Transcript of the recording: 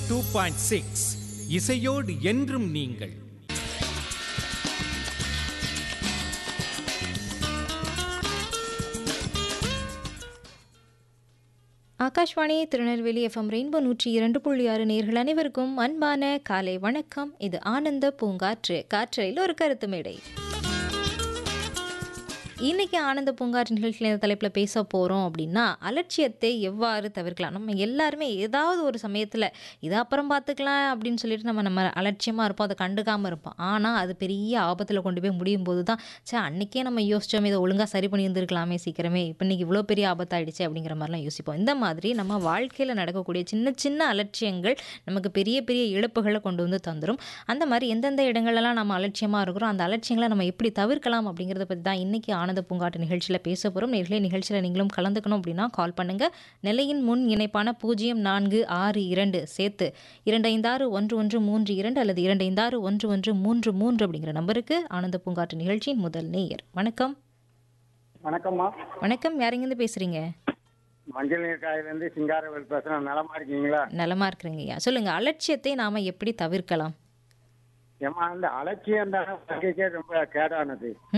two point six இசையோடு என்றும் நீங்கள் ஆகாஷ்வாணி திருநெல்வேலி எஃப்எம் ரெயின்போ நூற்றி இரண்டு புள்ளி ஆறு நேர்கள் அனைவருக்கும் அன்பான காலை வணக்கம் இது ஆனந்த பூங்காற்று காற்றையில் ஒரு கருத்து மேடை இன்னைக்கு ஆனந்த பூங்காற்று நிகழ்ச்சியில் இந்த தலைப்பில் பேச போகிறோம் அப்படின்னா அலட்சியத்தை எவ்வாறு தவிர்க்கலாம் நம்ம எல்லாருமே ஏதாவது ஒரு சமயத்தில் இதை அப்புறம் பார்த்துக்கலாம் அப்படின்னு சொல்லிட்டு நம்ம நம்ம அலட்சியமாக இருப்போம் அதை கண்டுக்காமல் இருப்போம் ஆனால் அது பெரிய ஆபத்தில் கொண்டு போய் முடியும் போது தான் சே அன்றைக்கே நம்ம யோசிச்சோம் இதை ஒழுங்காக சரி பண்ணி இருந்திருக்கலாமே சீக்கிரமே இப்போ இன்னைக்கு இவ்வளோ பெரிய ஆபத்தாயிடுச்சு அப்படிங்கிற மாதிரிலாம் யோசிப்போம் இந்த மாதிரி நம்ம வாழ்க்கையில் நடக்கக்கூடிய சின்ன சின்ன அலட்சியங்கள் நமக்கு பெரிய பெரிய இழப்புகளை கொண்டு வந்து தந்துடும் அந்த மாதிரி எந்தெந்த இடங்கள்லாம் நம்ம அலட்சியமாக இருக்கிறோம் அந்த அலட்சியங்களை நம்ம எப்படி தவிர்க்கலாம் அப்படிங்கிறத பற்றி தான் இன்னைக்கு ஆனந்த பூங்காட்டு நிகழ்ச்சியில் பேச போகிறோம் நேர்களே நிகழ்ச்சியில் நீங்களும் கலந்துக்கணும் அப்படின்னா கால் பண்ணுங்கள் நிலையின் முன் இணைப்பான பூஜ்ஜியம் நான்கு ஆறு இரண்டு சேர்த்து இரண்டு ஐந்தாறு ஒன்று ஒன்று மூன்று இரண்டு அல்லது இரண்டு ஐந்தாறு ஒன்று ஒன்று மூன்று மூன்று அப்படிங்கிற நம்பருக்கு ஆனந்த பூங்காட்டு நிகழ்ச்சியின் முதல் நேயர் வணக்கம் வணக்கம்மா வணக்கம் யாரெங்கேருந்து பேசுகிறீங்க மஞ்சள் நீர் காயிலேருந்து சிங்காரவேல் பேசுகிறேன் நலமா இருக்கீங்களா நலமா இருக்கிறீங்க ஐயா சொல்லுங்கள் அலட்சியத்தை நாம் எப்படி தவிர்க்கலாம் ஏமா அந்த அலட்சியம் தான் வாழ்க்கைக்கே ரொம்ப கேடானது